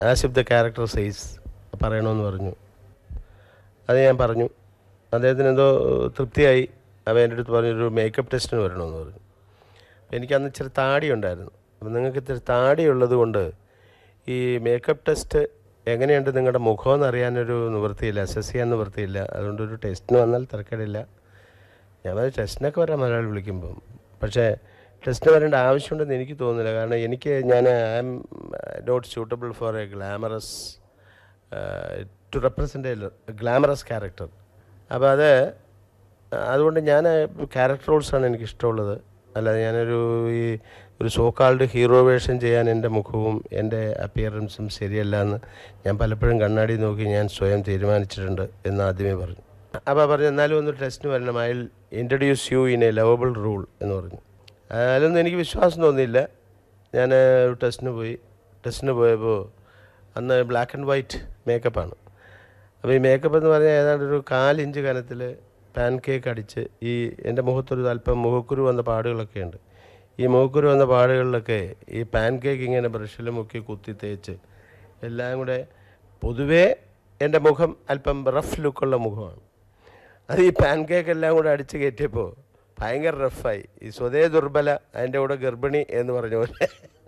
as if the character size പറയണമെന്ന് പറഞ്ഞു അത് ഞാൻ പറഞ്ഞു അദ്ദേഹത്തിന് എന്തോ തൃപ്തിയായി അവ എൻ്റെ അടുത്ത് പറഞ്ഞൊരു മേക്കപ്പ് ടെസ്റ്റിന് വരണമെന്ന് പറഞ്ഞു അപ്പോൾ എനിക്ക് അന്ന് ഇച്ചിരി താടി ഉണ്ടായിരുന്നു അപ്പം നിങ്ങൾക്ക് ഇത്തിരി താടി ഉള്ളത് കൊണ്ട് ഈ മേക്കപ്പ് ടെസ്റ്റ് എങ്ങനെയുണ്ട് നിങ്ങളുടെ മുഖമെന്ന് അറിയാനൊരു നിവൃത്തിയില്ല അസസ് ചെയ്യാൻ നിവൃത്തിയില്ല അതുകൊണ്ട് ഒരു ടെസ്റ്റിന് വന്നാൽ തിരക്കേടില്ല ഞാൻ പറഞ്ഞു ടെസ്റ്റിനൊക്കെ വരാം മലയാളി വിളിക്കുമ്പം പക്ഷേ ടെസ്റ്റിന് വരേണ്ട ആവശ്യമുണ്ടെന്ന് എനിക്ക് തോന്നുന്നില്ല കാരണം എനിക്ക് ഞാൻ I am not suitable for a glamorous to represent a glamorous character അപ്പോൾ അത് അതുകൊണ്ട് ഞാൻ ക്യാരക്ടർ റോൾസാണ് എനിക്ക് ഇഷ്ടമുള്ളത് അല്ലാതെ ഞാനൊരു ഈ ഒരു സോക്കാൾഡ് ഹീറോ വേഷം ചെയ്യാൻ എൻ്റെ മുഖവും എൻ്റെ അപ്പിയറൻസും ശരിയല്ല എന്ന് ഞാൻ പലപ്പോഴും കണ്ണാടി നോക്കി ഞാൻ സ്വയം തീരുമാനിച്ചിട്ടുണ്ട് എന്ന് ആദ്യമേ പറഞ്ഞു അപ്പോൾ പറഞ്ഞു എന്നാലും ഒന്ന് ടെസ്റ്റിന് വരണം I introduce you in a lovable role എന്ന് പറഞ്ഞു അതിലൊന്നും എനിക്ക് വിശ്വാസം തോന്നിയില്ല ഞാൻ ഒരു ടെസ്റ്റിന് പോയി ടെസ്റ്റിന് പോയപ്പോൾ അന്ന് ബ്ലാക്ക് ആൻഡ് വൈറ്റ് മേക്കപ്പാണ് അപ്പോൾ ഈ മേക്കപ്പ് എന്ന് പറഞ്ഞാൽ ഏതാണ്ട് ഒരു കാലിഞ്ച് കനത്തിൽ പാൻ കേക്ക് അടിച്ച് ഈ എൻ്റെ മുഖത്തൊരു അല്പം മുഖക്കുരു വന്ന പാടുകളൊക്കെ ഉണ്ട് ഈ മുഖക്കുരു വന്ന പാടുകളിലൊക്കെ ഈ പാൻ കേക്ക് ഇങ്ങനെ ബ്രഷിൽ മുക്കി കുത്തി തേച്ച് എല്ലാം കൂടെ പൊതുവേ എൻ്റെ മുഖം അല്പം റഫ് ലുക്കുള്ള മുഖമാണ് അത് ഈ പാൻ കേക്ക് എല്ലാം കൂടെ അടിച്ച് കയറ്റിയപ്പോൾ ഭയങ്കര റഫായി ഈ സ്വതേ ദുർബല അതിൻ്റെ കൂടെ ഗർഭിണി എന്ന് പറഞ്ഞ പോലെ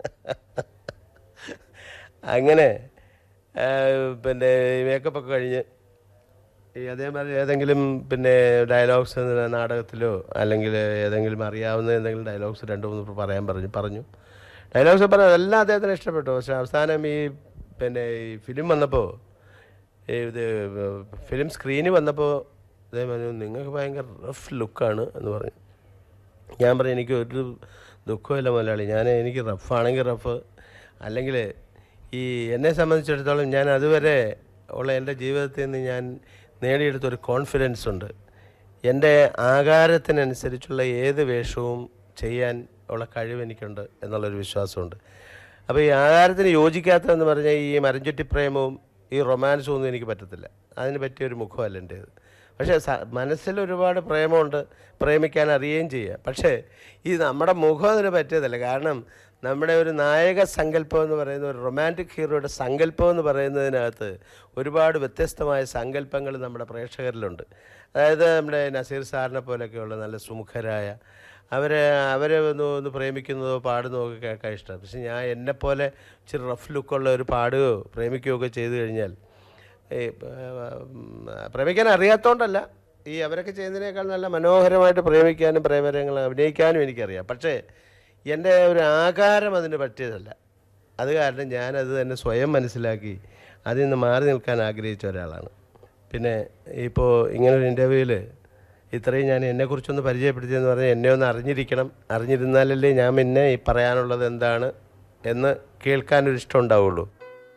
അങ്ങനെ ആ, പിന്നെ മേക്കപ്പ് ഒക്കെ കഴിഞ്ഞ് ഈ അതേമാതിരി ഏതെങ്കിലും പിന്നെ ഡയലോഗ്സ് നാടകത്തിലോ അല്ലെങ്കിൽ ഏതെങ്കിലും അറിയാവുന്ന എന്തെങ്കിലും ഡയലോഗ്സ് രണ്ട് മൂന്ന് പറയാൻ പറഞ്ഞു പറഞ്ഞു ഡയലോഗ്സ് പറഞ്ഞാൽ അതെല്ലാം അദ്ദേഹത്തിന് ഇഷ്ടപ്പെട്ടു പക്ഷെ അവസാനം ഈ പിന്നെ ഈ ഫിലിം വന്നപ്പോൾ ഈ ഇത് ഫിലിം സ്ക്രീനിൽ വന്നപ്പോൾ അദ്ദേഹം പറഞ്ഞു നിങ്ങൾക്ക് ഭയങ്കര റഫ് ലുക്കാണ് എന്ന് പറഞ്ഞു ഞാൻ പറഞ്ഞു എനിക്ക് ഒരു ദുഃഖമില്ല മുതലാളി ഞാൻ എനിക്ക് റഫാണെങ്കിൽ റഫ് അല്ലെങ്കിൽ ഈ എന്നെ സംബന്ധിച്ചിടത്തോളം ഞാൻ അതുവരെ ഉള്ള എൻ്റെ ജീവിതത്തിൽ നിന്ന് ഞാൻ നേടിയെടുത്തൊരു കോൺഫിഡൻസ് ഉണ്ട് എൻ്റെ ആകാരത്തിനനുസരിച്ചുള്ള ഏത് വേഷവും ചെയ്യാൻ ഉള്ള കഴിവ് എനിക്കുണ്ട് എന്നുള്ളൊരു വിശ്വാസമുണ്ട് അപ്പോൾ ഈ ആകാരത്തിന് യോജിക്കാത്തതെന്ന് പറഞ്ഞാൽ ഈ മരഞ്ചുറ്റി പ്രേമവും ഈ റൊമാൻസും ഒന്നും എനിക്ക് പറ്റത്തില്ല അതിന് പറ്റിയൊരു മുഖമല്ല എൻ്റേത് പക്ഷേ സ മനസ്സിൽ ഒരുപാട് പ്രേമമുണ്ട് പ്രേമിക്കാൻ അറിയുകയും ചെയ്യുക പക്ഷേ ഈ നമ്മുടെ മുഖം അതിന് പറ്റിയതല്ല കാരണം നമ്മുടെ ഒരു നായക സങ്കല്പം എന്ന് പറയുന്ന ഒരു റൊമാൻറ്റിക് ഹീറോയുടെ സങ്കല്പം എന്ന് പറയുന്നതിനകത്ത് ഒരുപാട് വ്യത്യസ്തമായ സങ്കല്പങ്ങൾ നമ്മുടെ പ്രേക്ഷകരിലുണ്ട് അതായത് നമ്മുടെ നസീർ സാറിനെ പോലെയൊക്കെയുള്ള നല്ല സുമുഖരായ അവരെ അവരെ ഒന്ന് ഒന്ന് പ്രേമിക്കുന്നതോ പാടുന്നതോ ഒക്കെ കേൾക്കാൻ ഇഷ്ടമാണ് പക്ഷെ ഞാൻ എന്നെപ്പോലെ ഇച്ചിരി റഫ് ലുക്കുള്ള ഒരു പാടുകയോ പ്രേമിക്കുകയോ ഒക്കെ ചെയ്തു കഴിഞ്ഞാൽ ഈ ഉം, പ്രേമിക്കാൻ അറിയാത്തതുകൊണ്ടല്ല ഈ അവരൊക്കെ ചെയ്യുന്നതിനേക്കാൾ നല്ല മനോഹരമായിട്ട് പ്രേമിക്കാനും പ്രേമരങ്ങൾ അഭിനയിക്കാനും എനിക്കറിയാം പക്ഷേ എൻ്റെ ഒരു ആകാരം അതിന് പറ്റിയതല്ല അത് കാരണം ഞാനത് തന്നെ സ്വയം മനസ്സിലാക്കി അതിൽ നിന്ന് മാറി നിൽക്കാൻ ആഗ്രഹിച്ച ഒരാളാണ് പിന്നെ ഇപ്പോൾ ഇങ്ങനൊരു ഇൻ്റർവ്യൂവിൽ ഇത്രയും ഞാൻ എന്നെക്കുറിച്ചൊന്ന് പരിചയപ്പെടുത്തിയെന്ന് പറഞ്ഞാൽ എന്നെ ഒന്ന് അറിഞ്ഞിരിക്കണം അറിഞ്ഞിരുന്നാലല്ലേ ഞാൻ പിന്നെ ഈ പറയാനുള്ളത് എന്താണ് എന്ന് കേൾക്കാനൊരു ഇഷ്ടം ഉണ്ടാവുള്ളൂ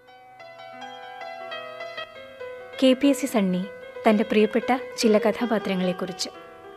K P S C Sunny തൻ്റെ പ്രിയപ്പെട്ട ചില കഥാപാത്രങ്ങളെക്കുറിച്ച്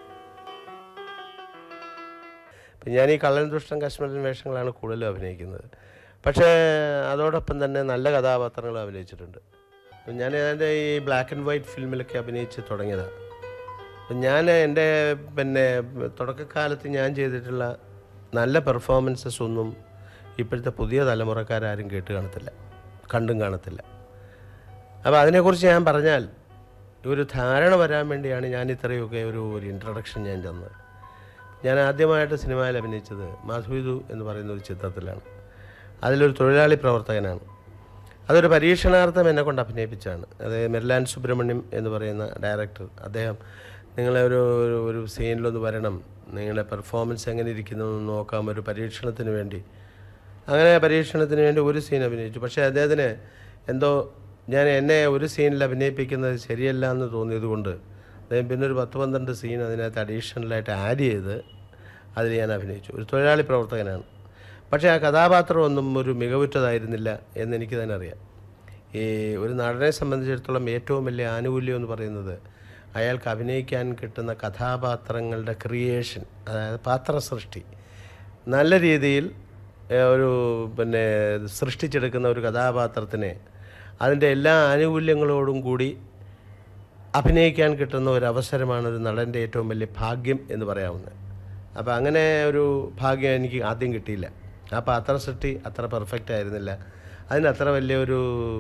ഇപ്പം ഞാൻ ഈ കള്ളൻ ദുഷ്ടൻ കശ്മീരൻ വേഷങ്ങളാണ് കൂടുതലും അഭിനയിക്കുന്നത് പക്ഷേ അതോടൊപ്പം തന്നെ നല്ല കഥാപാത്രങ്ങൾ അഭിനയിച്ചിട്ടുണ്ട് അപ്പം ഞാൻ എൻ്റെ ഈ ബ്ലാക്ക് ആൻഡ് വൈറ്റ് ഫിലിമിലൊക്കെ അഭിനയിച്ച് തുടങ്ങിയതാണ് അപ്പം ഞാൻ എൻ്റെ പിന്നെ തുടക്കകാലത്ത് ഞാൻ ചെയ്തിട്ടുള്ള നല്ല പെർഫോമൻസസ് ഒന്നും ഇപ്പോഴത്തെ പുതിയ തലമുറക്കാരും കേട്ട് കാണത്തില്ല കണ്ടും കാണത്തില്ല അപ്പോൾ അതിനെക്കുറിച്ച് ഞാൻ പറഞ്ഞാൽ ഒരു ധാരണ വരാൻ വേണ്ടിയാണ് ഞാൻ ഇത്രയൊക്കെ ഒരു ഒരു ഇൻട്രഡക്ഷൻ ഞാൻ തന്നത് ഞാൻ ആദ്യമായിട്ട് സിനിമയിൽ അഭിനയിച്ചത് മാധുവിദു എന്ന് പറയുന്ന ഒരു ചിത്രത്തിലാണ് അതിലൊരു തൊഴിലാളി പ്രവർത്തകനാണ് അതൊരു പരീക്ഷണാർത്ഥം എന്നെ കൊണ്ട് അഭിനയിപ്പിച്ചാണ് അത് മെർലാൻ സുബ്രഹ്മണ്യം എന്ന് പറയുന്ന ഡയറക്ടർ അദ്ദേഹം നിങ്ങളെ ഒരു ഒരു- ഒരു സീനിലൊന്ന് വരണം നിങ്ങളുടെ പെർഫോമൻസ് എങ്ങനെ ഇരിക്കുന്നു എന്ന് നോക്കാം ഒരു പരീക്ഷണത്തിന് വേണ്ടി അങ്ങനെ പരീക്ഷണത്തിന് വേണ്ടി ഒരു സീൻ അഭിനയിച്ചു പക്ഷേ അദ്ദേഹത്തിന് എന്തോ ഞാൻ എന്നെ ഒരു സീനിൽ അഭിനയിപ്പിക്കുന്നത് ശരിയല്ല എന്ന് തോന്നിയത് കൊണ്ട് അദ്ദേഹം പിന്നെ ഒരു പത്ത് പന്ത്രണ്ട് സീൻ അതിനകത്ത് അഡീഷണലായിട്ട് ആഡ് ചെയ്ത് അതിൽ ഞാൻ അഭിനയിച്ചു ഒരു തൊഴിലാളി പ്രവർത്തകനാണ് പക്ഷേ ആ കഥാപാത്രമൊന്നും ഒരു മികവുറ്റതായിരുന്നില്ല എന്ന് എനിക്ക് തന്നെ അറിയാം ഈ ഒരു നടനെ സംബന്ധിച്ചിടത്തോളം ഏറ്റവും വലിയ ആനുകൂല്യം എന്ന് പറയുന്നത് അയാൾക്ക് അഭിനയിക്കാൻ കിട്ടുന്ന കഥാപാത്രങ്ങളുടെ ക്രിയേഷൻ അതായത് പാത്രസൃഷ്ടി നല്ല രീതിയിൽ ഏഹ്, ഒരു പിന്നെ സൃഷ്ടിച്ചെടുക്കുന്ന ഒരു കഥാപാത്രത്തിനെ അതിൻ്റെ എല്ലാ ആനുകൂല്യങ്ങളോടും കൂടി അഭിനയിക്കാൻ കിട്ടുന്ന ഒരു അവസരമാണ് ഒരു നടൻ്റെ ഏറ്റവും വലിയ ഭാഗ്യം എന്ന് പറയാവുന്നത് അപ്പോൾ അങ്ങനെ ഒരു ഭാഗ്യം എനിക്ക് ആദ്യം കിട്ടിയില്ല ആ പാത്രസൃഷ്ടി അത്ര പെർഫെക്റ്റ് ആയിരുന്നില്ല അതിന് അത്ര വലിയൊരു